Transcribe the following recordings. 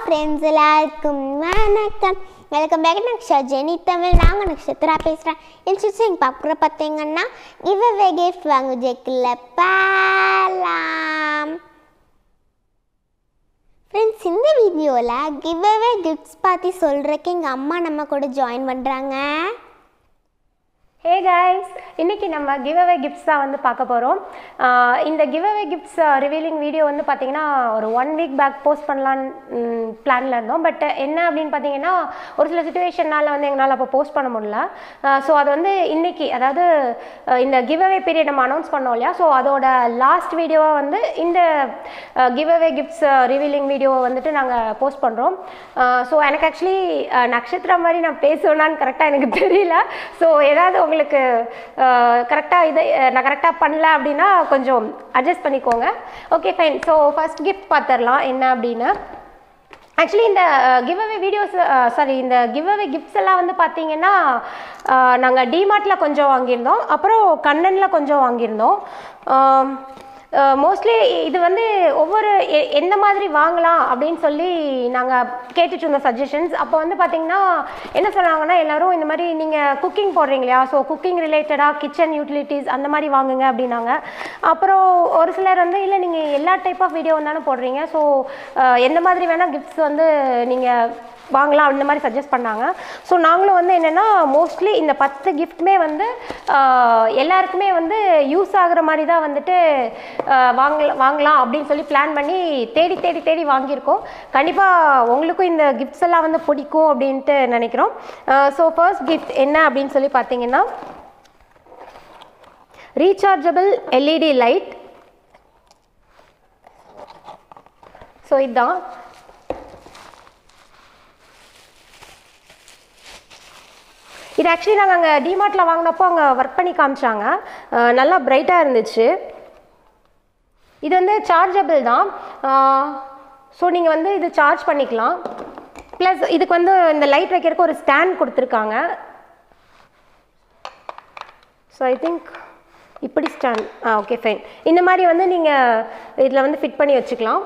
Friends எல்லாருக்கும் வணக்கம் welcome back Naksha Jenny Tamil நாங்கள் நக்ஷத்ரா பேசுகிறேன் இன்ஸ்டியூட்ஸ் எங்கள் பார்க்குற பார்த்தீங்கன்னா கிவ் அவே கிஃப்ட் வாங்க ஜெக்கில் பாலாம் ஃப்ரெண்ட்ஸ் இந்த வீடியோவில் கிவ் அவே கிஃப்ட்ஸ் பற்றி சொல்கிறதுக்கு எங்கள் அம்மா நம்ம கூட ஜாயின் பண்ணுறாங்க ஹே கைஸ் இன்னைக்கு நம்ம கிவ் அவே கிஃப்ட்ஸ் தான் வந்து பார்க்க போகிறோம் இந்த give away gifts revealing video வந்து பார்த்தீங்கன்னா ஒரு ஒன் வீக் பேக் போஸ்ட் பண்ணலான்னு பிளானில் இருந்தோம் பட் என்ன அப்படின்னு பார்த்தீங்கன்னா ஒரு சில சுச்சுவேஷனால் வந்து எங்களால் அப்போ போஸ்ட் பண்ண முடியல ஸோ அது வந்து இன்னைக்கு அதாவது அஹ், இந்த கிவ் அவே பீரியட் நம்ம அனௌன்ஸ் பண்ணோம் இல்லையா ஸோ அதோட லாஸ்ட் வீடியோவை வந்து இந்த கிவ் அவே கிஃப்ட்ஸ் ரிவீலிங் வீடியோவை வந்துட்டு நாங்கள் போஸ்ட் பண்ணுறோம் ஸோ எனக்கு ஆக்சுவலி நட்சத்திரம் மாதிரி நான் பேசுவேனான்னு கரெக்டாக எனக்கு தெரியல ஸோ ஏதாவது உங்களுக்கு கரெக்டாக இது அஹ், நான் கரெக்டாக பண்ணல அப்படின்னா கொஞ்சம் அட்ஜஸ்ட் பண்ணிக்கோங்க okay fine so first gift பார்த்துடலாம் என்ன அப்படின்னு ஆக்சுவலி இந்த கிவ் அவே வீடியோஸ் சாரி இந்த கிவ் அவே கிஃப்ட்ஸ் எல்லாம் வந்து பார்த்தீங்கன்னா நாங்கள் டிமார்ட்டில் கொஞ்சம் வாங்கியிருந்தோம் அப்புறம் கண்ணனில் கொஞ்சம் வாங்கியிருந்தோம் மோஸ்ட்லி இது வந்து ஒவ்வொரு எ- எந்த மாதிரி வாங்கலாம் அப்படின்னு சொல்லி நாங்கள் கேட்டுட்டு இருந்தோம் சஜஷன்ஸ் அப்போ வந்து பார்த்தீங்கன்னா என்ன சொன்னாங்கன்னா எல்லாரும் இந்த மாதிரி நீங்கள் குக்கிங் போடுறீங்க இல்லையா ஸோ குக்கிங் ரிலேட்டடாக கிச்சன் யூட்டிலிட்டிஸ் அந்த மாதிரி வாங்குங்க அப்படின்னாங்க அப்புறம் ஒரு சிலர் வந்து இல்லை நீங்கள் எல்லா டைப் ஆஃப் வீடியோ தானே போடுறீங்க ஸோ எந்த மாதிரி வேணால் கிஃப்ட்ஸ் வந்து நீங்கள் வாங்கலாம் அந்த மாதிரி சஜஸ்ட் பண்ணாங்க ஸோ நாங்களும் வந்து என்னென்னா மோஸ்ட்லி இந்த பத்து கிஃப்ட்டுமே வந்து ஆஹ், எல்லாருக்குமே வந்து யூஸ் ஆகுற மாதிரி தான் வந்துட்டு ஆஹ், வாங்கல வாங்கலாம் அப்படின்னு சொல்லி பிளான் பண்ணி தேடி தேடி தேடி வாங்கியிருக்கோம் கண்டிப்பாக உங்களுக்கும் இந்த கிஃப்ட்ஸ் எல்லாம் வந்து பிடிக்கும் அப்படின்ட்டு நினைக்கிறோம் ஸோ ஃபர்ஸ்ட் கிஃப்ட் என்ன அப்படின்னு சொல்லி பார்த்தீங்கன்னா ரீசார்ஜபிள் எல்இடி லைட் ஸோ இதுதான் இது ஆக்சுவலி நாங்கள் அங்கே டிமார்ட்டில் வாங்கினப்போ அங்கே ஒர்க் பண்ணி காமிச்சாங்க அஹ் நல்லா பிரைட்டாக இருந்துச்சு இது வந்து சார்ஜபிள் தான் ஸோ நீங்கள் வந்து இது சார்ஜ் பண்ணிக்கலாம் ப்ளஸ் இதுக்கு வந்து இந்த லைட் வைக்கிறதுக்கு ஒரு ஸ்டாண்ட் கொடுத்துருக்காங்க ஸோ ஐ திங்க் இப்படி ஸ்டாண்ட் ஆ ஓகே ஃபைன் இந்த மாதிரி வந்து நீங்கள் இதில் வந்து ஃபிட் பண்ணி வச்சுக்கலாம்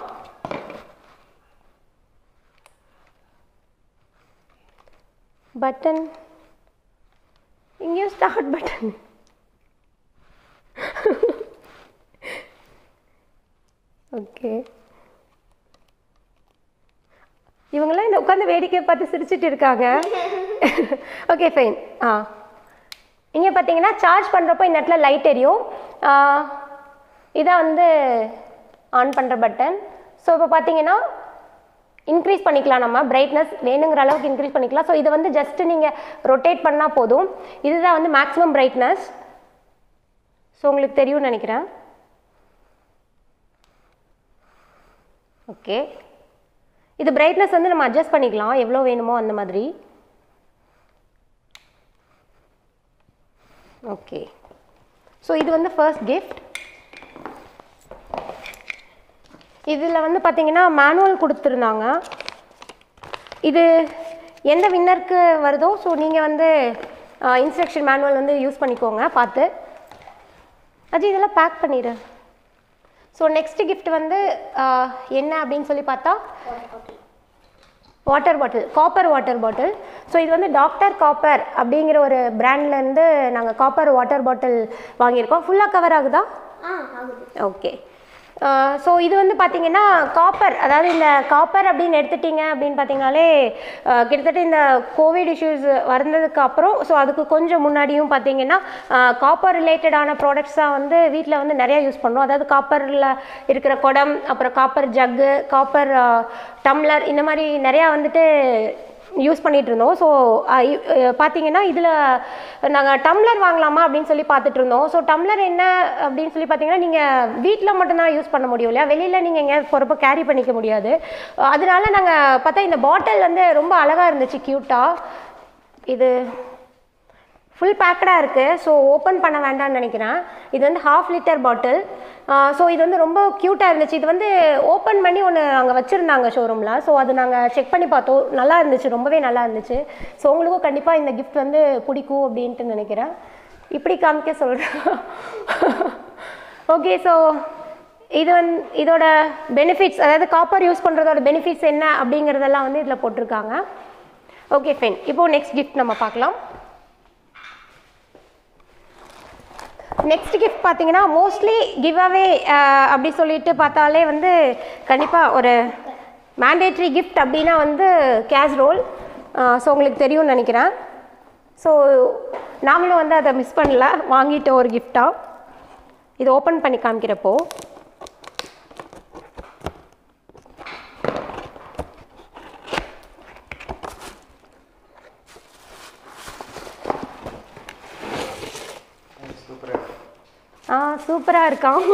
பட்டன் இங்கேயும் ஸ்டார்ட் பட்டன் ஓகே இவங்கெல்லாம் இந்த உட்காந்து வேடிக்கை பார்த்து சிரிச்சிட்டு இருக்காங்க ஓகே ஃபைன் ஆ இங்கே பார்த்தீங்கன்னா சார்ஜ் பண்ணுறப்போ இந்த இடத்துல லைட் எரியும் ஆ, இதான் வந்து ஆன் பண்ணுற பட்டன் ஸோ இப்போ பார்த்தீங்கன்னா இன்க்ரீஸ் பண்ணிக்கலாம் நம்ம பிரைட்னஸ் வேணுங்கிற அளவுக்கு இன்க்ரீஸ் பண்ணிக்கலாம் ஸோ இதை வந்து ஜஸ்ட் நீங்கள் ரொட்டேட் பண்ணால் போதும் இதுதான் வந்து மேக்ஸிமம் பிரைட்னஸ் ஸோ உங்களுக்கு தெரியும்னு நினைக்கிறேன் ஓகே இது பிரைட்னஸ் வந்து நம்ம அட்ஜஸ்ட் பண்ணிக்கலாம் எவ்வளோ வேணுமோ அந்த மாதிரி ஓகே ஸோ இது வந்து ஃபர்ஸ்ட் கிஃப்ட் இதில் வந்து பார்த்தீங்கன்னா மேனுவல் கொடுத்துருந்தாங்க இது எந்த வின்னருக்கு வருதோ ஸோ நீங்கள் வந்து இன்ஸ்ட்ரக்ஷன் மேனுவல் வந்து யூஸ் பண்ணிக்கோங்க பார்த்து அது இதெல்லாம் பேக் பண்ணிடு ஸோ நெக்ஸ்ட் gift வந்து ஆஹ், என்ன அப்படின்னு சொல்லி பார்த்தா water bottle copper water bottle so இது வந்து டாக்டர் காப்பர் அப்படிங்கிற ஒரு பிராண்ட்லேருந்து நாங்கள் காப்பர் வாட்டர் பாட்டில் வாங்கியிருக்கோம் ஃபுல்லாக கவர் ஆகுதா ஆ ஆகுது ஓகே ஸோ இது வந்து பார்த்தீங்கன்னா காப்பர் அதாவது இந்த காப்பர் அப்படின்னு எடுத்துட்டீங்க அப்படின்னு பார்த்தீங்கனாலே அஹ், கிட்டத்தட்ட இந்த கோவிட் இஷ்யூஸ் வந்ததுக்கு அப்புறம் ஸோ அதுக்கு கொஞ்சம் முன்னாடியும் பார்த்தீங்கன்னா காப்பர் ரிலேட்டடான ப்ராடக்ட்ஸ் தான் வந்து வீட்டில் வந்து நிறையா யூஸ் பண்ணுறோம் அதாவது காப்பரில் இருக்கிற குடம் அப்புறம் காப்பர் ஜக்கு காப்பர் டம்ளர் இந்த மாதிரி நிறையா வந்துட்டு யூஸ் பண்ணிட்டு இருந்தோம் ஸோ பார்த்தீங்கன்னா இதில் நாங்கள் டம்ளர் வாங்கலாமா அப்படின்னு சொல்லி பார்த்துட்டு இருந்தோம் ஸோ டம்ளர் என்ன அப்படின்னு சொல்லி பார்த்தீங்கன்னா நீங்கள் வீட்டில் மட்டும்தான் யூஸ் பண்ண முடியும் இல்லையா வெளியில் நீங்கள் எங்கேயாவது போகிறப்ப கேரி பண்ணிக்க முடியாது அதனால நாங்கள் பார்த்தா இந்த பாட்டில் வந்து ரொம்ப அழகாக இருந்துச்சு க்யூட்டாக இது ஃபுல் பேக்கடாக இருக்குது ஸோ ஓப்பன் பண்ண வேண்டாம்னு நினைக்கிறேன் இது வந்து ஹாஃப் லிட்டர் பாட்டில் ஸோ இது வந்து ரொம்ப க்யூட்டாக இருந்துச்சு இது வந்து ஓப்பன் பண்ணி ஒன்று அங்கே வச்சுருந்தாங்க ஷோரூமில் ஸோ அது நாங்கள் செக் பண்ணி பார்த்தோம் நல்லா இருந்துச்சு ரொம்பவே நல்லா இருந்துச்சு ஸோ உங்களுக்கும் கண்டிப்பாக இந்த கிஃப்ட் வந்து பிடிக்கும் அப்படின்ட்டு நினைக்கிறேன் இப்படி காமிக்க சொல்கிறேன் ஓகே ஸோ இது வந்து இதோட பெனிஃபிட்ஸ் அதாவது காப்பர் யூஸ் பண்ணுறதோட பெனிஃபிட்ஸ் என்ன அப்படிங்கிறதெல்லாம் வந்து இதில் போட்டிருக்காங்க ஓகே ஃபைன் இப்போ நெக்ஸ்ட் கிஃப்ட் நம்ம பார்க்கலாம் நெக்ஸ்ட் கிஃப்ட் பார்த்தீங்கன்னா மோஸ்ட்லி கிவ் அவே அப்படி சொல்லிட்டு பார்த்தாலே வந்து கண்டிப்பாக ஒரு மேண்டேட்ரி கிஃப்ட் அப்படின்னா வந்து கேஷ் ரோல் ஸோ உங்களுக்கு தெரியும்னு நினைக்கிறேன் ஸோ நாமளும் வந்து அதை மிஸ் பண்ணல வாங்கிட்ட ஒரு கிஃப்டாக இது ஓப்பன் பண்ணி காமிக்கிறப்போ சூப்பராக ஆ சூப்பராக இருக்கான்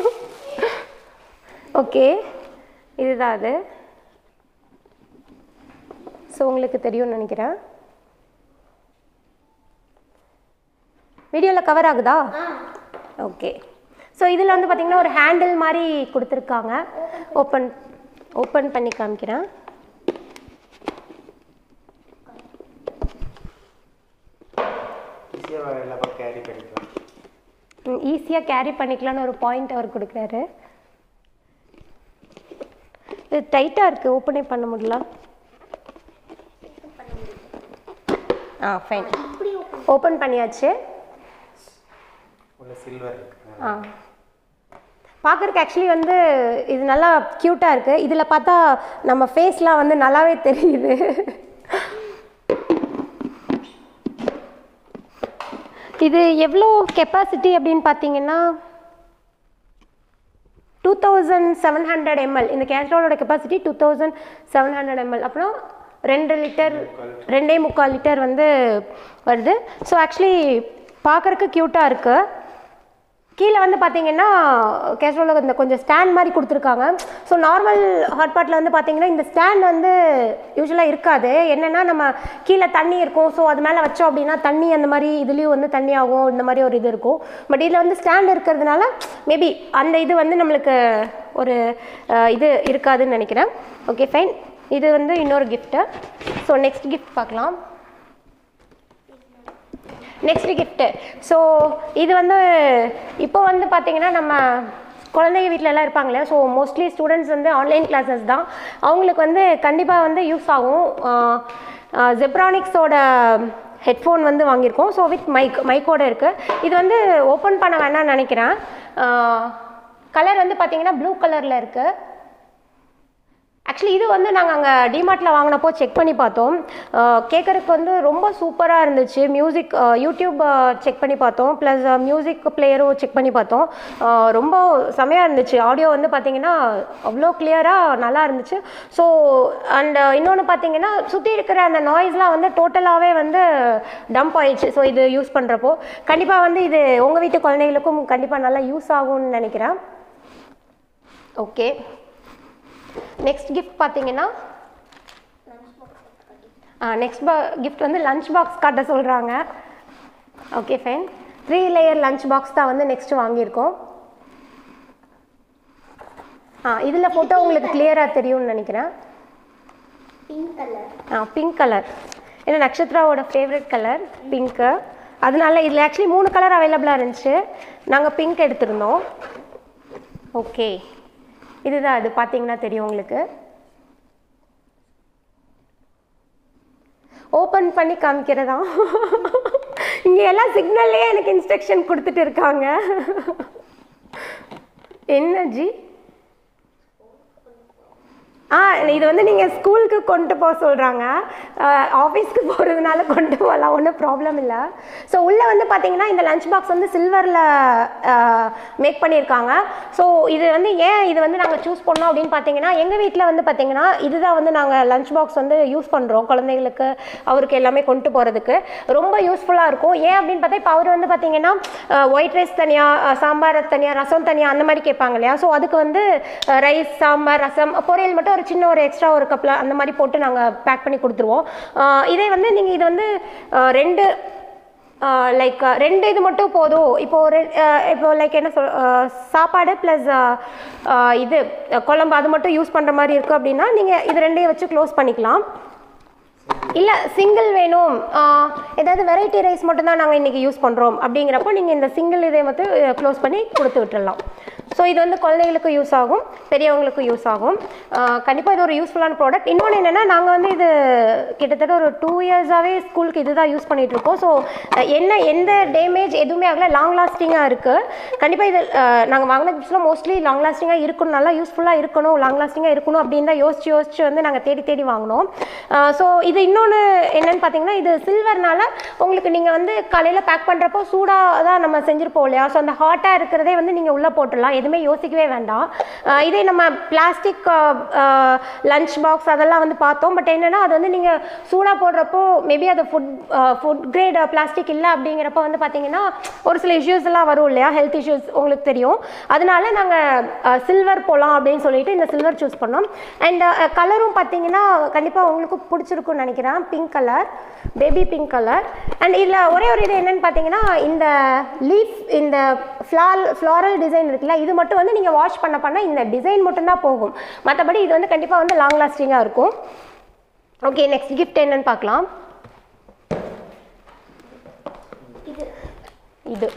ஓகே இதுதான் அது ஸோ உங்களுக்கு தெரியும்னு நினைக்கிறேன் வீடியோவில் கவர் ஆகுதா ஓகே ஸோ இதில் வந்து பார்த்தீங்கன்னா ஒரு ஹேண்டில் மாதிரி கொடுத்துருக்காங்க ஓப்பன் ஓப்பன் பண்ணி காமிக்கிறேன் ஈஸியாக எல்லா பக்கம் கேரி பண்ணிக்கலாம் ஈஸியாக கேரி பண்ணிக்கலாம்னு ஒரு பாயிண்ட் அவர் கொடுக்குறாரு இது டைட்டாக இருக்குது ஓப்பனே பண்ண முடியல ஆ ஃபைன் ஓப்பன் பண்ணியாச்சு உள்ள சில்வர் இருக்கு ஆ பார்க்குறக்கு ஆக்சுவலி வந்து இது நல்லா க்யூட்டாக இருக்குது இதில் பார்த்தா நம்ம ஃபேஸ்லாம் வந்து நல்லாவே தெரியுது இது எவ்வளோ கெப்பாசிட்டி அப்படின்னு பார்த்தீங்கன்னா two thousand seven hundred ml இந்த கேஸ்ட்ரோலோட capacity two thousand seven hundred ml அப்புறம் ரெண்டு லிட்டர் ரெண்டே முக்கால் லிட்டர் வந்து வருது ஸோ ஆக்சுவலி பார்க்குறக்கு க்யூட்டாக இருக்குது கீழே வந்து பார்த்தீங்கன்னா கேஸ்ட்ரோலில் இந்த கொஞ்சம் ஸ்டாண்ட் மாதிரி கொடுத்துருக்காங்க ஸோ நார்மல் ஹாட் பாட்டில் வந்து பார்த்தீங்கன்னா இந்த ஸ்டாண்ட் வந்து யூஸ்வலாக இருக்காது என்னென்னா நம்ம கீழே தண்ணி இருக்கும் ஸோ அது மேலே வச்சோம் அப்படின்னா தண்ணி அந்த மாதிரி இதுலேயும் வந்து தண்ணி ஆகும் இந்த மாதிரி ஒரு இது இருக்கும் பட் இதில் வந்து ஸ்டாண்ட் இருக்கிறதுனால மேபி அந்த இது வந்து நம்மளுக்கு ஒரு அஹ், இது இருக்காதுன்னு நினைக்கிறேன் ஓகே ஃபைன் இது வந்து இன்னொரு கிஃப்ட்டு ஸோ நெக்ஸ்ட் கிஃப்ட் பார்க்கலாம் நெக்ஸ்ட் கிஃப்ட்டு ஸோ இது வந்து இப்போ வந்து பார்த்தீங்கன்னா நம்ம குழந்தைங்க வீட்டில எல்லாம் இருப்பாங்க இல்லையா ஸோ மோஸ்ட்லி ஸ்டூடெண்ட்ஸ் வந்து ஆன்லைன் கிளாஸஸ் தான் அவங்களுக்கு வந்து கண்டிப்பாக வந்து யூஸ் ஆகும் ஜெப்ரானிக்ஸோட ஹெட்ஃபோன் வந்து வாங்கியிருக்கோம் ஸோ வித் மைக் மைக்கோட இருக்குது இது வந்து ஓப்பன் பண்ண வேணாம்னு நினைக்கிறேன் கலர் வந்து பார்த்தீங்கன்னா ப்ளூ கலரில் இருக்குது ஆக்சுவலி இது வந்து நாங்கள் அங்கே டிமார்ட்டில் வாங்கினப்போ செக் பண்ணி பார்த்தோம் கேட்குறதுக்கு வந்து ரொம்ப சூப்பராக இருந்துச்சு மியூசிக் யூடியூப் செக் பண்ணி பார்த்தோம் ப்ளஸ் மியூசிக் பிளேயரும் செக் பண்ணி பார்த்தோம் அஹ், ரொம்ப செமையாக இருந்துச்சு ஆடியோ வந்து பார்த்தீங்கன்னா அவ்வளோ கிளியராக நல்லா இருந்துச்சு ஸோ அண்ட் இன்னொன்று பார்த்தீங்கன்னா சுற்றி இருக்கிற அந்த நாய்ஸ்லாம் வந்து டோட்டலாகவே வந்து டம்ப் ஆயிடுச்சு ஸோ இது யூஸ் பண்ணுறப்போ கண்டிப்பாக வந்து இது உங்கள் வீட்டு குழந்தைகளுக்கும் கண்டிப்பாக நல்லா யூஸ் ஆகும்னு நினைக்கிறேன் ஓகே நெக்ஸ்ட் கிஃப்ட் பார்த்தீங்கன்னா நெக்ஸ்ட் பா கிஃப்ட் வந்து லஞ்ச் பாக்ஸ் காட்ட சொல்கிறாங்க okay fine three layer lunch box தான் வந்து நெக்ஸ்ட் வாங்கியிருக்கோம் ஆ இதில் போட்டால் உங்களுக்கு கிளியராக தெரியும்னு நினைக்கிறேன் பிங்க் கலர் ஆ பிங்க் கலர் ஏன்னா நக்ஷத்ராவோட ஃபேவரட் கலர் பிங்க்கு அதனால இதில் ஆக்சுவலி மூணு கலர் அவைலபிளாக இருந்துச்சு நாங்கள் பிங்க் எடுத்திருந்தோம் ஓகே இதுதான் அது பார்த்தீங்கன்னா தெரியும் உங்களுக்கு ஓப்பன் பண்ணி காமிக்கிறதா இங்கே எல்லாம் சிக்னல்லையே எனக்கு இன்ஸ்ட்ரக்ஷன் கொடுத்துட்டு இருக்காங்க என்ன ஜி ஆ இது வந்து நீங்கள் ஸ்கூலுக்கு கொண்டு போக சொல்கிறாங்க ஆஃபீஸ்க்கு போகிறதுனால கொண்டு போகலாம் ஒன்றும் ப்ராப்ளம் இல்லை ஸோ உள்ளே வந்து பார்த்தீங்கன்னா இந்த லஞ்ச் பாக்ஸ் வந்து சில்வரில் மேக் பண்ணியிருக்காங்க ஸோ இது வந்து ஏன் இது வந்து நாங்கள் சூஸ் பண்ணோம் அப்படின்னு பார்த்தீங்கன்னா எங்கள் வீட்டில் வந்து பார்த்தீங்கன்னா இதுதான் வந்து நாங்கள் லஞ்ச் பாக்ஸ் வந்து யூஸ் பண்ணுறோம் குழந்தைங்களுக்கு அவருக்கு எல்லாமே கொண்டு போகிறதுக்கு ரொம்ப யூஸ்ஃபுல்லாக இருக்கும் ஏன் அப்படின்னு பார்த்தா இப்போ அவர் வந்து பார்த்தீங்கன்னா ஒயிட் ரைஸ் தனியாக சாம்பார் தனியாக ரசம் தனியாக அந்த மாதிரி கேட்பாங்க இல்லையா ஸோ அதுக்கு வந்து ரைஸ் சாம்பார் ரசம் பொரியல் மட்டும் ஒரு சின்ன ஒரு எக்ஸ்ட்ரா ஒரு கப்பில் அந்த மாதிரி போட்டு நாங்கள் பேக் பண்ணி கொடுத்துருவோம் அஹ் இதே வந்து நீங்கள் இது வந்து அஹ் ரெண்டு லைக் ரெண்டு இது மட்டும் போதும் இப்போ ஒரு அஹ் இப்போ லைக் என்ன சொல் அஹ் சாப்பாடு ப்ளஸ் இது அஹ் குழம்பு அது மட்டும் யூஸ் பண்ணுற மாதிரி இருக்குது அப்படின்னா நீங்கள் இது ரெண்டையும் வச்சு க்ளோஸ் பண்ணிக்கலாம் இல்லை சிங்கிள் வேணும் ஆஹ் ஏதாவது வெரைட்டி ரைஸ் மட்டும் தான் நாங்கள் இன்றைக்கி யூஸ் பண்ணுறோம் அப்படிங்கிறப்போ நீங்கள் இந்த சிங்கிள் இதை மட்டும் க்ளோஸ் பண்ணி கொடுத்து விட்டுறலாம் ஸோ இது வந்து குழந்தைகளுக்கு யூஸ் ஆகும் பெரியவங்களுக்கு யூஸ் ஆகும் கண்டிப்பாக இது ஒரு யூஸ்ஃபுல்லான ப்ராடக்ட் இன்னொன்று என்னென்னா நாங்கள் வந்து இது கிட்டத்தட்ட ஒரு டூ இயர்ஸாகவே ஸ்கூலுக்கு இதுதான் யூஸ் பண்ணிட்டு இருக்கோம் ஸோ என்ன எந்த டேமேஜ் எதுவுமே ஆகல லாங் லாஸ்டிங்காக இருக்குது கண்டிப்பாக இது நாங்கள் வாங்கின கிஃப்ட்ஸ்லாம் மோஸ்ட்லி லாங் லாஸ்டிங்காக இருக்கணும் நல்லா யூஸ்ஃபுல்லாக இருக்கணும் லாங் லாஸ்டிங்காக இருக்கணும் அப்படின்னு தான் யோசிச்சு யோசிச்சு வந்து நாங்கள் தேடி தேடி வாங்கினோம் ஸோ இது இன்னொன்று என்னன்னு பார்த்தீங்கன்னா இது சில்வர்னால உங்களுக்கு நீங்கள் வந்து காலையில் பேக் பண்ணுறப்போ சூடாக தான் நம்ம செஞ்சுருப்போம் இல்லையா ஸோ அந்த ஹாட்டாக இருக்கிறதே வந்து நீங்கள் உள்ளே போட்டுடலாம் எதுவுமே யோசிக்கவே வேண்டாம் அஹ் இதே நம்ம பிளாஸ்டிக் லஞ்ச் பாக்ஸ் அதெல்லாம் வந்து பார்த்தோம் பட் என்னென்னா அது வந்து நீங்கள் சூடாக போடுறப்போ மேபி அது ஃபுட் ஃபுட் கிரேட் பிளாஸ்டிக் இல்லை அப்படிங்கிறப்ப வந்து பார்த்தீங்கன்னா ஒரு சில இஷ்யூஸ் எல்லாம் வரும் இல்லையா ஹெல்த் இஷ்யூஸ் உங்களுக்கு தெரியும் அதனால நாங்கள் சில்வர் போகலாம் அப்படின்னு சொல்லிட்டு இந்த சில்வர் சூஸ் பண்ணோம் அண்ட் கலரும் பார்த்தீங்கன்னா கண்டிப்பாக உங்களுக்கு பிடிச்சிருக்கும்னு நினைக்கிறேன் pink colour baby pink colour and இதில் ஒரே ஒரு இது என்னன்னு பார்த்தீங்கன்னா இந்த லீஃப் இந்த ஃப்ளால் ஃப்ளாரல் டிசைன் இருக்குல்ல இது மட்டும் வந்து நீங்கள் வாஷ் பண்ண பண்ண இந்த டிசைன் மட்டும்தான் போகும் மற்றபடி இது வந்து கண்டிப்பாக வந்து லாங் லாஸ்டிங்காக இருக்கும் ஓகே நெக்ஸ்ட் கிஃப்ட் என்னன்னு பார்க்கலாம் இது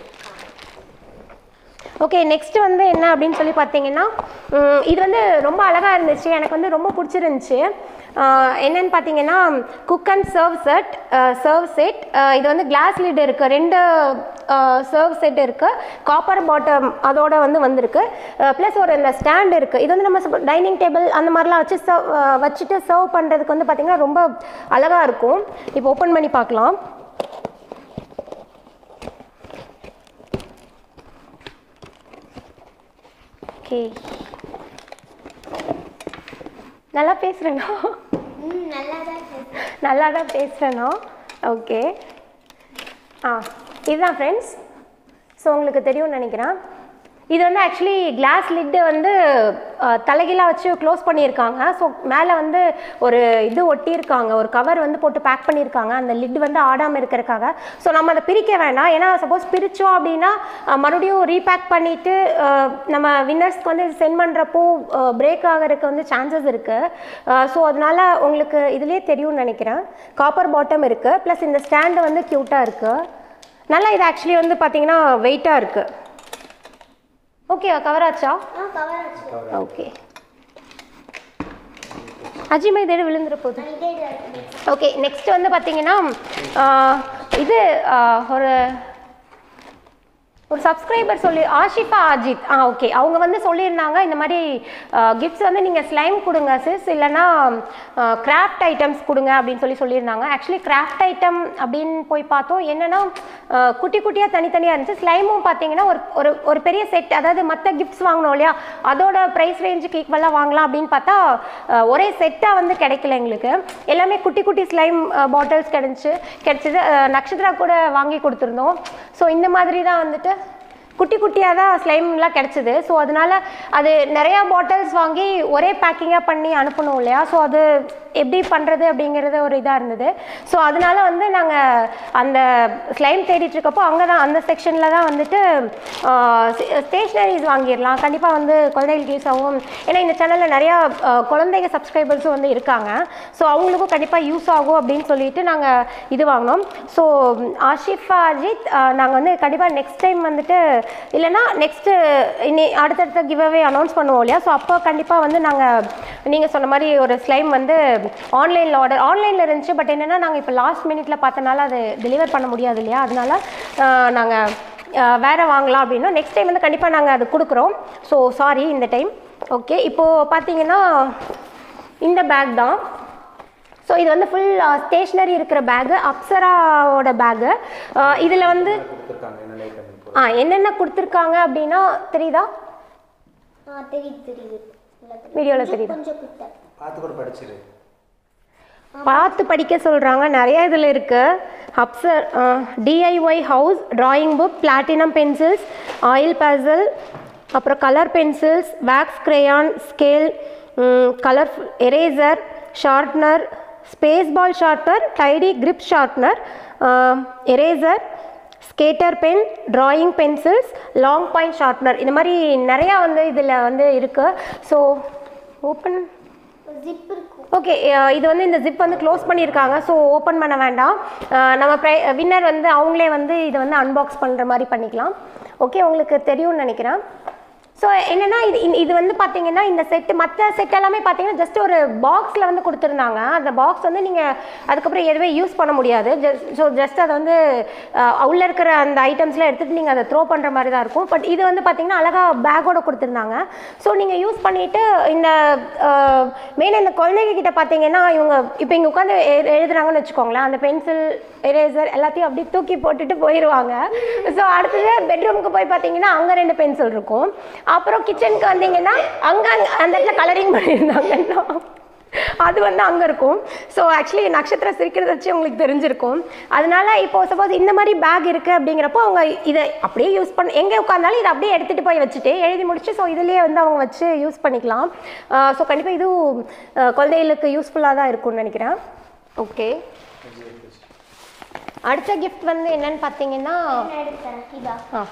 ஓகே நெக்ஸ்ட் வந்து என்ன அப்படின்னு சொல்லி பார்த்தீங்கன்னா உம், இது வந்து ரொம்ப அழகாக இருந்துச்சு எனக்கு வந்து ரொம்ப பிடிச்சிருந்துச்சு ஆஹ், என்னன்னு பார்த்தீங்கன்னா cook and serve set serve set இது வந்து கிளாஸ் லிட் இருக்குது ரெண்டு சர்வ் செட் இருக்குது காப்பர் பாட்டம் அதோட வந்து வந்திருக்கு ப்ளஸ் ஒரு இந்த ஸ்டாண்ட் இருக்குது இது வந்து நம்ம டைனிங் டேபிள் அந்த மாதிரிலாம் வச்சு சர்வ் வச்சுட்டு சர்வ் பண்ணுறதுக்கு வந்து பார்த்திங்கன்னா ரொம்ப அழகாக இருக்கும் இப்போ ஓப்பன் பண்ணி பார்க்கலாம் ஓகே நல்லா பேசுகிறேண்ணா ம் நல்லா தான் இருக்கு. நல்லா தான் பேசுகிறேண்ணா ஓகே ஆ இதுதான் ஃப்ரெண்ட்ஸ் ஸோ உங்களுக்கு தெரியும்னு நினைக்கிறேன் இது வந்து ஆக்சுவலி கிளாஸ் லிட்டு வந்து தலைகீழாக வச்சு க்ளோஸ் பண்ணியிருக்காங்க ஸோ மேலே வந்து ஒரு இது ஒட்டியிருக்காங்க ஒரு கவர் வந்து போட்டு பேக் பண்ணியிருக்காங்க அந்த லிட் வந்து ஆடாமல் இருக்கிறதுக்காக ஸோ நம்ம அதை பிரிக்க வேண்டாம் ஏன்னா சப்போஸ் பிரித்தோம் அப்படின்னா அஹ், மறுபடியும் ரீபேக் பண்ணிவிட்டு நம்ம வின்னர்ஸ்க்கு வந்து சென்ட் பண்ணுறப்போ பிரேக் ஆகிறதுக்கு வந்து சான்சஸ் இருக்குது ஸோ அதனால் உங்களுக்கு இதுலேயே தெரியும்னு நினைக்கிறேன் காப்பர் பாட்டம் இருக்குது ப்ளஸ் இந்த ஸ்டாண்டு வந்து க்யூட்டாக இருக்குது நல்லா இது ஆக்சுவலி வந்து பார்த்தீங்கன்னா வெயிட்டாக இருக்குது ஓகே கவர் ஆச்சா ஆ கவர் ஆச்சு ஓகே அஜிமா இதே விழுந்துற போகுது இதே இது இருக்கு. ஓகே நெக்ஸ்ட் வந்து பார்த்தீங்கன்னா ஆஹ், இது ஆஹ், ஒரு ஒரு சப்ஸ்கிரைபர் சொல்லி ஆஷிஃபா அஜித் ஆ ஓகே அவங்க வந்து சொல்லியிருந்தாங்க இந்த மாதிரி கிஃப்ட்ஸ் வந்து நீங்கள் ஸ்லைம் கொடுங்க சிஸ் இல்லைன்னா கிராஃப்ட் ஐட்டம்ஸ் கொடுங்க அப்படின்னு சொல்லி சொல்லியிருந்தாங்க ஆக்சுவலி கிராஃப்ட் ஐட்டம் அப்படின்னு போய் பார்த்தோம் என்னென்னா குட்டி குட்டியாக தனித்தனியாக இருந்துச்சு ஸ்லைமும் பார்த்தீங்கன்னா ஒரு ஒரு ஒரு பெரிய செட் அதாவது மற்ற கிஃப்ட்ஸ் வாங்கினோம் இல்லையா அதோட ப்ரைஸ் ரேஞ்சுக்கு ஈக்குவலாக வாங்கலாம் அப்படின்னு பார்த்தா அஹ், ஒரே செட்டாக வந்து கிடைக்கல எங்களுக்கு எல்லாமே குட்டி குட்டி ஸ்லைம் பாட்டில்ஸ் கிடைச்சு கிடைச்சது அஹ், நட்சத்திரா கூட வாங்கி கொடுத்துருந்தோம் ஸோ இந்த மாதிரி தான் வந்துட்டு குட்டி குட்டியாக தான் ஸ்லைம்லாம் கிடச்சிது ஸோ அதனால அது நிறையா பாட்டில்ஸ் வாங்கி ஒரே பேக்கிங்காக பண்ணி அனுப்பணும் இல்லையா ஸோ அது எப்படி பண்ணுறது அப்படிங்கிறது ஒரு இதாக இருந்தது ஸோ அதனால வந்து நாங்கள் அந்த ஸ்லைம் தேடிட்டு இருக்கப்போ அங்கே தான் அந்த செக்ஷனில் தான் வந்துட்டு ஸ்டேஷ்னரிஸ் வாங்கிடலாம் கண்டிப்பாக வந்து குழந்தைகளுக்கு யூஸ் ஆகும் ஏன்னா இந்த சேனலில் நிறையா ஆஹ், குழந்தைங்க சப்ஸ்கிரைபர்ஸும் வந்து இருக்காங்க ஸோ அவங்களுக்கும் கண்டிப்பாக யூஸ் ஆகும் அப்படின்னு சொல்லிட்டு நாங்கள் இது வாங்கினோம் ஸோ ஆஷிஃபா அஜித் நாங்கள் வந்து கண்டிப்பாக நெக்ஸ்ட் டைம் வந்துட்டு இல்லைன்னா நெக்ஸ்ட்டு இனி அடுத்தடுத்த கிவ் அவே அனௌன்ஸ் பண்ணுவோம் இல்லையா ஸோ அப்போ கண்டிப்பாக வந்து நாங்கள் நீங்கள் சொன்ன மாதிரி ஒரு ஸ்லைம் வந்து ஆன்லைனில் ஆர்டர் ஆன்லைனில் இருந்துச்சு பட் என்னென்னா நாங்கள் இப்போ லாஸ்ட் மினிட்ல பார்த்தனால அது டெலிவர் பண்ண முடியாது இல்லையா அதனால நாங்கள் வேறு வாங்கலாம் அப்படின்னா நெக்ஸ்ட் டைம் வந்து கண்டிப்பாக நாங்கள் அது கொடுக்குறோம் ஸோ சாரி இந்த டைம் ஓகே இப்போது பார்த்தீங்கன்னா இந்த பேக் தான் ஸோ இது வந்து ஃபுல் ஸ்டேஷ்னரி இருக்கிற பேகு அப்சராவோட பேகு இதில் வந்து கொடுத்துருக்காங்க என்ன ஐட்டம் இப்போ ஆ என்னென்ன கொடுத்துருக்காங்க அப்படின்னா தெரியுதா ஆ தெரியுது தெரியுது நல்லா தெரியுது. வீடியோவில் தெரியுதா கொஞ்சம் கிட்ட பார்த்து கூட படிச்சிரு பார்த்து படிக்க சொல்கிறாங்க நிறைய இதில் இருக்குது Apsara DIY house drawing book platinum pencils oil pastel அப்புறம் colour pencils wax crayon scale colour eraser sharpener space ball sharpener tidy grip sharpener eraser scatter pen drawing pencils long point sharpener இந்த மாதிரி நிறையா வந்து இதில் வந்து இருக்குது ஸோ ஓப்பன் ஜிப் இருக்கும் okay இது வந்து இந்த ஜிப் வந்து க்ளோஸ் பண்ணியிருக்காங்க ஸோ ஓப்பன் பண்ண வேண்டாம் அஹ் நம்ம ப்ரை வின்னர் வந்து அவங்களே வந்து இதை வந்து அன்பாக்ஸ் பண்ணுற மாதிரி பண்ணிக்கலாம் ஓகே உங்களுக்கு தெரியும்னு நினைக்கிறேன் ஸோ என்னன்னா இது இந்த- இது வந்து பார்த்தீங்கன்னா இந்த செட்டு மற்ற செட் எல்லாமே பார்த்தீங்கன்னா ஜஸ்ட் ஒரு பாக்ஸில் வந்து கொடுத்துருந்தாங்க அந்த பாக்ஸ் வந்து நீங்கள் அதுக்கப்புறம் எதுவுமே யூஸ் பண்ண முடியாது ஜஸ்ட் ஸோ ஜஸ்ட் அதை வந்து அஹ், உள்ள இருக்கிற அந்த ஐட்டம்ஸ்லாம் எடுத்துகிட்டு நீங்கள் அதை த்ரோ பண்ணுற மாதிரி தான் இருக்கும் பட் இது வந்து பார்த்தீங்கன்னா அழகாக பேக்கோட கொடுத்துருந்தாங்க ஸோ நீங்கள் யூஸ் பண்ணிவிட்டு இந்த மெயின் இந்த குழந்தைங்க கிட்ட பார்த்தீங்கன்னா இவங்க இப்போ இங்கே உட்காந்து எழுதுறாங்கன்னு வச்சுக்கோங்களேன் அந்த பென்சில் எரேசர் எல்லாத்தையும் அப்படியே தூக்கி போட்டுட்டு போயிடுவாங்க ஸோ அடுத்தது பெட்ரூமுக்கு போய் பார்த்தீங்கன்னா அங்கே ரெண்டு பென்சில் இருக்கும் அப்புறம் கிச்சனுக்கு வந்தீங்கன்னா அங்கே அந்த இடத்துல கலரிங் பண்ணியிருந்தாங்கன்னா அது வந்து அங்கே இருக்கும் ஸோ ஆக்சுவலி நட்சத்திரம் சிரிக்கிறத வச்சு உங்களுக்கு தெரிஞ்சிருக்கும் அதனால இப்போ சப்போஸ் இந்த மாதிரி பேக் இருக்குது அப்படிங்கிறப்போ அவங்க இதை அப்படியே யூஸ் பண்ண எங்கே உட்காந்தாலும் இதை அப்படியே எடுத்துகிட்டு போய் வச்சுட்டு எழுதி முடிச்சு ஸோ இதுலேயே வந்து அவங்க வச்சு யூஸ் பண்ணிக்கலாம் ஸோ கண்டிப்பாக இதுவும் அஹ், குழந்தைகளுக்கு யூஸ்ஃபுல்லாக தான் இருக்கும்னு நினைக்கிறேன் ஓகே அடுத்த கிஃப்ட் வந்து என்னன்னு பார்த்தீங்கன்னா எடுத்தேன் இதா ஆ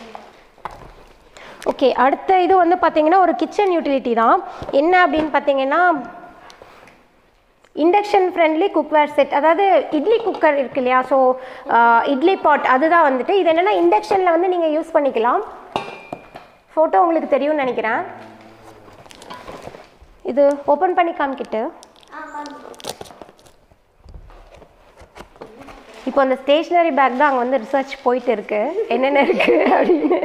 ஓகே அடுத்த இது வந்து பார்த்தீங்கன்னா ஒரு கிச்சன் யூட்டிலிட்டி தான் என்ன அப்படின்னு பார்த்தீங்கன்னா இண்டக்ஷன் ஃப்ரெண்ட்லி குக்வேர் செட் அதாவது இட்லி குக்கர் இருக்கு இல்லையா ஸோ இட்லி பாட் அதுதான் வந்துட்டு இது என்னென்னா இண்டக்ஷனில் வந்து நீங்கள் யூஸ் பண்ணிக்கலாம் ஃபோட்டோ உங்களுக்கு தெரியும்னு நினைக்கிறேன் இது ஓப்பன் பண்ணி காமிக்கிட்டு இப்போ அந்த ஸ்டேஷ்னரி பேக் தான் அங்கே வந்து ரிசர்ச் போயிட்டு இருக்கு என்னென்ன இருக்கு அப்படின்னு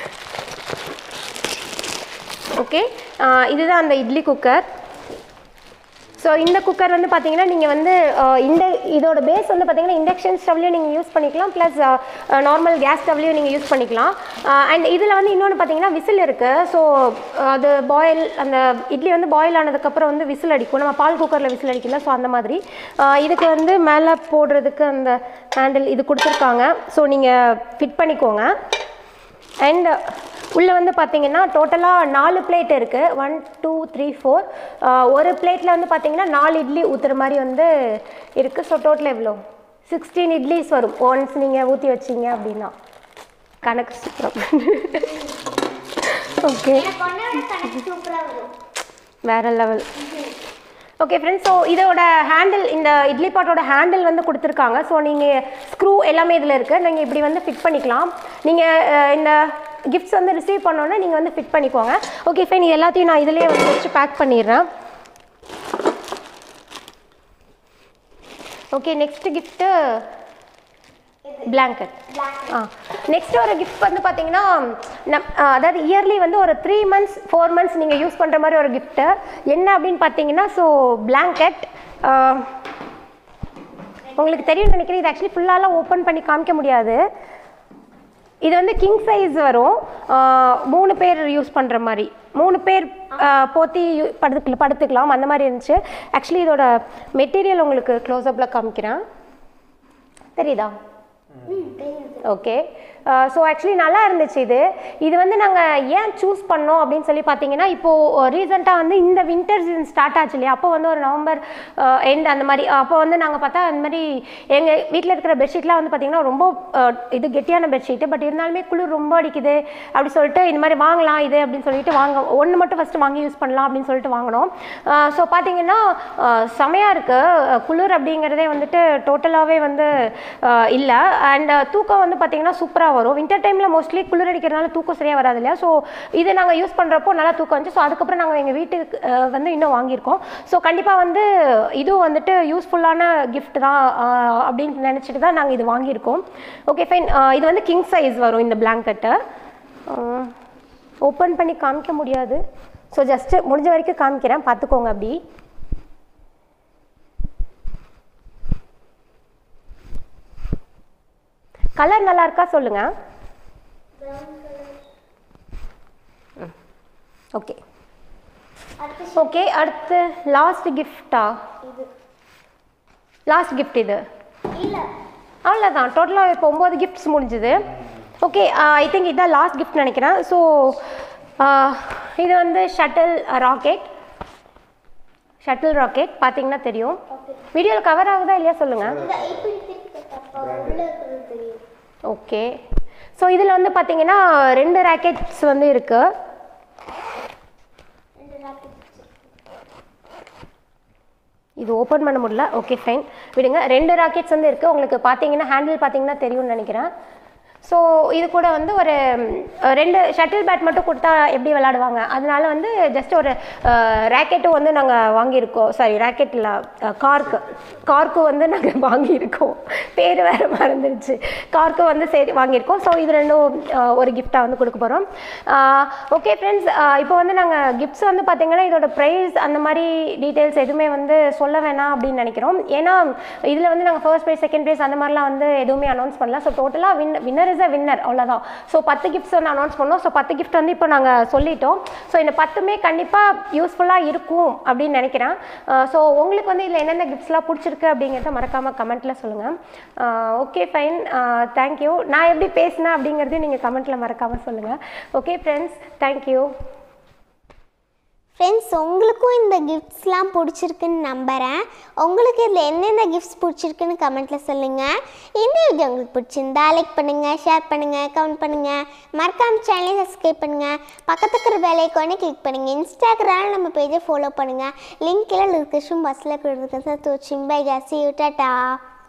ஓகே இதுதான் அந்த இட்லி குக்கர் ஸோ இந்த குக்கர் வந்து பார்த்தீங்கன்னா நீங்கள் வந்து அஹ், இந்த இதோட பேஸ் வந்து பார்த்தீங்கன்னா இண்டக்ஷன் ஸ்டவ்லையும் நீங்கள் யூஸ் பண்ணிக்கலாம் ப்ளஸ் நார்மல் கேஸ் ஸ்டவ்லையும் நீங்கள் யூஸ் பண்ணிக்கலாம் அண்ட் இதில் வந்து இன்னொன்று பார்த்தீங்கன்னா விசில் இருக்குது ஸோ அது பாயில் அந்த இட்லி வந்து பாயில் ஆனதுக்கப்புறம் வந்து விசில் அடிக்கும் நம்ம பால் குக்கரில் விசில் அடிக்கல ஸோ அந்த மாதிரி அஹ், இதுக்கு வந்து மேலே போடுறதுக்கு அந்த ஹேண்டில் இது கொடுத்துருக்காங்க ஸோ நீங்கள் ஃபிட் பண்ணிக்கோங்க அண்ட் உள்ளே வந்து பார்த்தீங்கன்னா டோட்டலாக நாலு பிளேட் இருக்குது ஒன் டூ த்ரீ ஃபோர் ஒரு பிளேட்டில் வந்து பார்த்தீங்கன்னா நாலு இட்லி ஊற்றுற மாதிரி வந்து இருக்குது ஸோ டோட்டல் எவ்வளோ சிக்ஸ்டீன் இட்லிஸ் வரும் ஒன்ஸ் நீங்கள் ஊற்றி வச்சீங்க அப்படின்னா கணக்கு சூப்பரம் ஓகே எனக்கு ஒன்னே விட கணக்கு சூப்பராக வரும் வேற லெவல் ஓகே ஃப்ரெண்ட்ஸ் ஸோ இதோட ஹேண்டில் இந்த இட்லி பாட்டோட ஹேண்டில் வந்து கொடுத்துருக்காங்க ஸோ நீங்கள் ஸ்க்ரூ எல்லாமே இதில் இருக்குது நீங்கள் இப்படி வந்து ஃபிட் பண்ணிக்கலாம் நீங்கள் இந்த கிஃப்ட்ஸ் வந்து ரிசீவ் பண்ணோன்னே நீங்கள் வந்து ஃபிட் பண்ணிக்கோங்க ஓகே ஃபைன் இது எல்லாத்தையும் நான் இதிலேயே வந்து வச்சு பேக் பண்ணிடுறேன் ஓகே நெக்ஸ்ட் கிஃப்ட்டு பிளாங்கெட் ஆ நெக்ஸ்ட் ஒரு கிஃப்ட் வந்து பார்த்தீங்கன்னா நம் ஆ, அதாவது இயர்லி வந்து ஒரு த்ரீ மந்த்ஸ் ஃபோர் மந்த்ஸ் நீங்கள் யூஸ் பண்ணுற மாதிரி ஒரு கிஃப்ட்டு என்ன அப்படின்னு பார்த்தீங்கன்னா ஸோ பிளாங்கெட் உங்களுக்கு தெரியும்னு நினைக்கிறேன் இது ஆக்சுவலி ஃபுல்லாலாம் ஓப்பன் பண்ணி காமிக்க முடியாது இது வந்து கிங் சைஸ் வரும் ஆ, மூணு பேர் யூஸ் பண்ணுற மாதிரி மூணு பேர் ஆ, போத்தி யூ- படுத்துக்கல படுத்துக்கலாம் அந்த மாதிரி இருந்துச்சு ஆக்சுவலி இதோட மெட்டீரியல் உங்களுக்கு க்ளோஸ்அப்பில் காமிக்கிறேன் தெரியுதா ஓகே ஸோ ஆக்சுவலி நல்லா இருந்துச்சு இது இது வந்து நாங்கள் ஏன் சூஸ் பண்ணோம் அப்படின்னு சொல்லி பார்த்தீங்கன்னா இப்போது ரீசெண்டாக வந்து இந்த வின்டர் சீசன் ஸ்டார்ட் ஆச்சு இல்லையா அப்போ வந்து ஒரு நவம்பர் எண்ட் அந்த மாதிரி அப்போ வந்து நாங்கள் பார்த்தா அந்த மாதிரி எங்கள் வீட்டில் இருக்கிற பெட்ஷீட்லாம் வந்து பார்த்தீங்கன்னா ரொம்ப அஹ், இது கெட்டியான பெட்ஷீட்டு பட் இருந்தாலுமே குளிர் ரொம்ப அடிக்குது அப்படி சொல்லிட்டு இந்த மாதிரி வாங்கலாம் இது அப்படின்னு சொல்லிட்டு வாங்க ஒன்று மட்டும் ஃபஸ்ட்டு வாங்கி யூஸ் பண்ணலாம் அப்படின்னு சொல்லிட்டு வாங்கினோம் ஸோ பார்த்தீங்கன்னா அஹ், செமையா இருக்குது குளிர் அப்படிங்கிறதே வந்துட்டு டோட்டலாகவே வந்து இல்லை அண்ட் தூக்கம் வந்து பார்த்தீங்கன்னா சூப்பராக வரும் வின்டர் டைமில் மோஸ்ட்லி குளிர் அடிக்கிறதுனால தூக்கம் சரியாக வராது இல்லையா ஸோ இது நாங்கள் யூஸ் பண்ணுறப்போ நல்லா தூக்கம் வந்துச்சு ஸோ அதுக்கப்புறம் நாங்கள் எங்கள் வீட்டுக்கு அஹ், வந்து இன்னும் வாங்கியிருக்கோம் ஸோ கண்டிப்பாக வந்து இதுவும் வந்துட்டு யூஸ்ஃபுல்லான gift தான் அஹ், அப்படின்னு நினச்சிட்டு தான் நாங்கள் இது வாங்கியிருக்கோம் ஓகே ஃபைன் இது வந்து கிங் சைஸ் வரும் இந்த பிளாங்கெட்டு ஓப்பன் பண்ணி காமிக்க முடியாது ஸோ ஜஸ்ட்டு முடிஞ்ச வரைக்கும் காமிக்கிறேன் பார்த்துக்கோங்க அப்படி கலர் நல்லா இருக்கா சொல்லுங்க ஓகே ஓகே அடுத்து லாஸ்ட் கிஃப்டா லாஸ்ட் கிஃப்ட் இது இல்லை அவ்வளோதான் டோட்டலாக இப்போ ஒம்பது கிஃப்ட்ஸ் முடிஞ்சுது ஓகே ஐ திங்க் இதான் லாஸ்ட் கிஃப்ட் நினைக்கிறேன் ஸோ இது வந்து ஷட்டில் ராக்கெட் ஷட்டில் ராக்கெட் பார்த்தீங்கன்னா தெரியும் வீடியோவில் கவர் ஆகுதா இல்லையா சொல்லுங்கள் இந்த இப்படி திருப்பி அப்போ உள்ள இருக்கிறது தெரியும் ஓகே ஸோ இதில் வந்து பார்த்தீங்கன்னா ரெண்டு ராக்கெட்ஸ் வந்து இருக்குது ரெண்டு ராக்கெட் இது ஓப்பன் பண்ண முடியல ஓகே ஃபைன் விடுங்க ரெண்டு ராக்கெட்ஸ் வந்து இருக்குது உங்களுக்கு பார்த்தீங்கன்னா ஹேண்டில் பார்த்தீங்கன்னா தெரியும்னு நினைக்கிறேன் ஸோ இது கூட வந்து ஒரு ம், ரெண்டு ஷட்டில் பேட் மட்டும் கொடுத்தா எப்படி விளையாடுவாங்க அதனால வந்து ஜஸ்ட் ஒரு ரேக்கெட்டும் வந்து நாங்கள் வாங்கியிருக்கோம் சாரி ரேக்கெட்டில் கார்க்கு கார்க்கு வந்து நாங்கள் வாங்கியிருக்கோம் பேர் வேறு மறந்துடுச்சு கார்க்கு வந்து சரி வாங்கியிருக்கோம் ஸோ இது ரெண்டும் அஹ், ஒரு கிஃப்டாக வந்து கொடுக்க போகிறோம் ஓகே ஃப்ரெண்ட்ஸ் இப்போ வந்து நாங்கள் கிஃப்ட்ஸ் வந்து பார்த்தீங்கன்னா இதோட ப்ரைஸ் அந்த மாதிரி டீட்டெயில்ஸ் எதுவுமே வந்து சொல்ல வேணாம் அப்படின்னு நினைக்கிறோம் ஏன்னா இதில் வந்து நாங்கள் ஃபர்ஸ்ட் ப்ரைஸ் செகண்ட் ப்ரைஸ் அந்த மாதிரிலாம் வந்து எதுவுமே அனௌன்ஸ் பண்ணல ஸோ டோட்டலாக win winner is a winner அவ்வளோதான் ஸோ பத்து கிஃப்ட்ஸ் வந்து அனௌன்ஸ் பண்ணோம் ஸோ பத்து கிஃப்ட் வந்து இப்போ நாங்கள் சொல்லிட்டோம் ஸோ இந்த பத்துமே கண்டிப்பாக யூஸ்ஃபுல்லாக இருக்கும் அப்படின்னு நினைக்கிறேன் ஸோ உங்களுக்கு வந்து இதில் என்னென்ன கிஃப்ட்ஸ்லாம் பிடிச்சிருக்கு அப்படிங்கிறத மறக்காமல் கமெண்ட்டில் சொல்லுங்கள் ஓகே ஃபைன் தேங்க்யூ நான் எப்படி பேசினேன் அப்படிங்கிறதையும் நீங்கள் கமெண்ட்டில் மறக்காமல் சொல்லுங்கள் ஓகே ஃப்ரெண்ட்ஸ் தேங்க்யூ ஃப்ரெண்ட்ஸ் உங்களுக்கும் இந்த கிஃப்ட்ஸ்லாம் பிடிச்சிருக்குன்னு நம்புகிறேன் உங்களுக்கு இதில் என்னென்ன கிஃப்ட்ஸ் பிடிச்சிருக்குன்னு கமெண்ட்டில் சொல்லுங்கள் இந்த வீடியோ உங்களுக்கு பிடிச்சிருந்தா லைக் பண்ணுங்கள் ஷேர் பண்ணுங்கள் கமெண்ட் பண்ணுங்கள் மறக்காம சேனலை சப்ஸ்கிரைப் பண்ணுங்கள் பக்கத்துக்கு இருக்கிற வேலைக்கானே கிளிக் பண்ணுங்கள் இன்ஸ்டாகிராமில் நம்ம பேஜை ஃபாலோ பண்ணுங்கள் லிங்க் எல்லாம் டிஸ்கிரிப்ஷன் பஸ்ஸில் கொடுத்துருக்கேன் சார் தோச்சிங் பை காசி டாட்டா